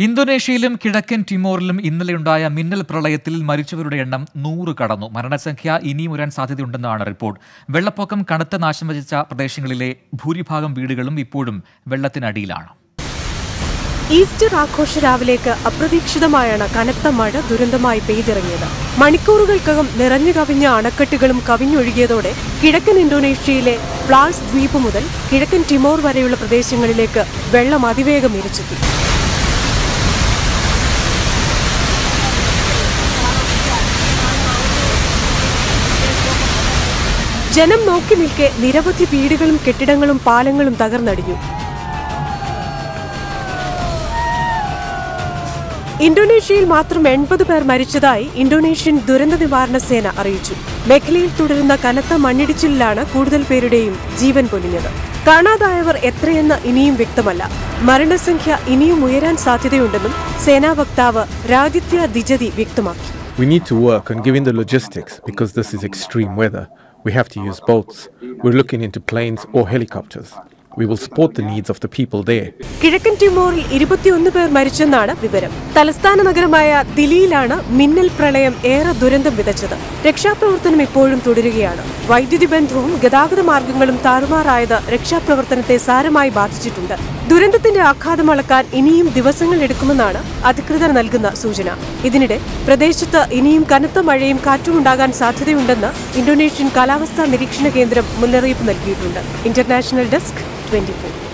ഇന്തോനേഷ്യയിലും കിഴക്കൻ ടിമോറിലും ഇന്നലെയുണ്ടായ മിന്നൽ പ്രളയത്തിൽ മരിച്ചവരുടെ എണ്ണം നൂറ് കടന്നു മരണസംഖ്യ ഇനിയും ഉയരാൻ സാധ്യതയുണ്ടെന്നാണ് റിപ്പോർട്ട് വെള്ളപ്പൊക്കം കനത്ത നാശം വിതച്ച പ്രദേശങ്ങളിലെ ഭൂരിഭാഗം വീടുകളും ഇപ്പോഴും വെള്ളത്തിനടിയിലാണ് ഈസ്റ്റർ ആഘോഷ രാവിലേക്ക് അപ്രതീക്ഷിതമായാണ് കനത്ത മഴ ദുരന്തമായി പെയ്തിറങ്ങിയത് മണിക്കൂറുകൾക്കകം നിറഞ്ഞു കവിഞ്ഞ അണക്കെട്ടുകളും കവിഞ്ഞൊഴുകിയതോടെ കിഴക്കൻ ഇന്തോനേഷ്യയിലെ ഫ്ലാൾസ് ദ്വീപ് മുതൽ കിഴക്കൻ ടിമോർ വരെയുള്ള പ്രദേശങ്ങളിലേക്ക് വെള്ളം അതിവേഗം ഇരച്ചെത്തി ജനം നോക്കി നിൽക്കെ നിരവധി വീടുകളും കെട്ടിടങ്ങളും പാലങ്ങളും തകർന്നടിഞ്ഞു ഇന്തോനേഷ്യയിൽ മാത്രം എൺപത് പേർ മരിച്ചതായി ഇന്തോനേഷ്യൻ ദുരന്ത നിവാരണ സേന അറിയിച്ചു മേഖലയിൽ തുടരുന്ന കനത്ത മണ്ണിടിച്ചിലിലാണ് കൂടുതൽ പേരുടെയും ജീവൻ പൊലിഞ്ഞത് കാണാതായവർ എത്രയെന്ന് ഇനിയും വ്യക്തമല്ല മരണസംഖ്യ ഇനിയും ഉയരാൻ സാധ്യതയുണ്ടെന്നും സേനാ വക്താവ് രാദിത്യ ദിജതി വ്യക്തമാക്കി We need to work on giving the logistics because this is extreme weather. We have to use boats. We're looking into planes or helicopters. We will support the needs of the people there. കിഴക്കൻ ടിമോറിൽ ഇരുപത്തിയൊന്ന് പേർ മരിച്ചെന്നാണ് വിവരം തലസ്ഥാന നഗരമായ ദില്ലിയിലാണ് മിന്നൽ പ്രളയം ഏറെ ദുരന്തം വിതച്ചത് രക്ഷാപ്രവർത്തനം ഇപ്പോഴും തുടരുകയാണ് വൈദ്യുതി ബന്ധവും ഗതാഗത മാർഗങ്ങളും താറുമാറായത് രക്ഷാപ്രവർത്തനത്തെ സാരമായി ബാധിച്ചിട്ടുണ്ട് ദുരന്തത്തിന്റെ ആഘാതം അളക്കാൻ ഇനിയും ദിവസങ്ങൾ എടുക്കുമെന്നാണ് അധികൃതർ നൽകുന്ന സൂചന ഇതിനിടെ പ്രദേശത്ത് ഇനിയും കനത്ത മഴയും കാറ്റും ഉണ്ടാകാൻ സാധ്യതയുണ്ടെന്ന് ഇന്തോനേഷ്യൻ കാലാവസ്ഥാ നിരീക്ഷണ കേന്ദ്രം മുന്നറിയിപ്പ് നൽകിയിട്ടുണ്ട് ഇന്റർനാഷണൽ ഡെസ്ക് ട്വന്റി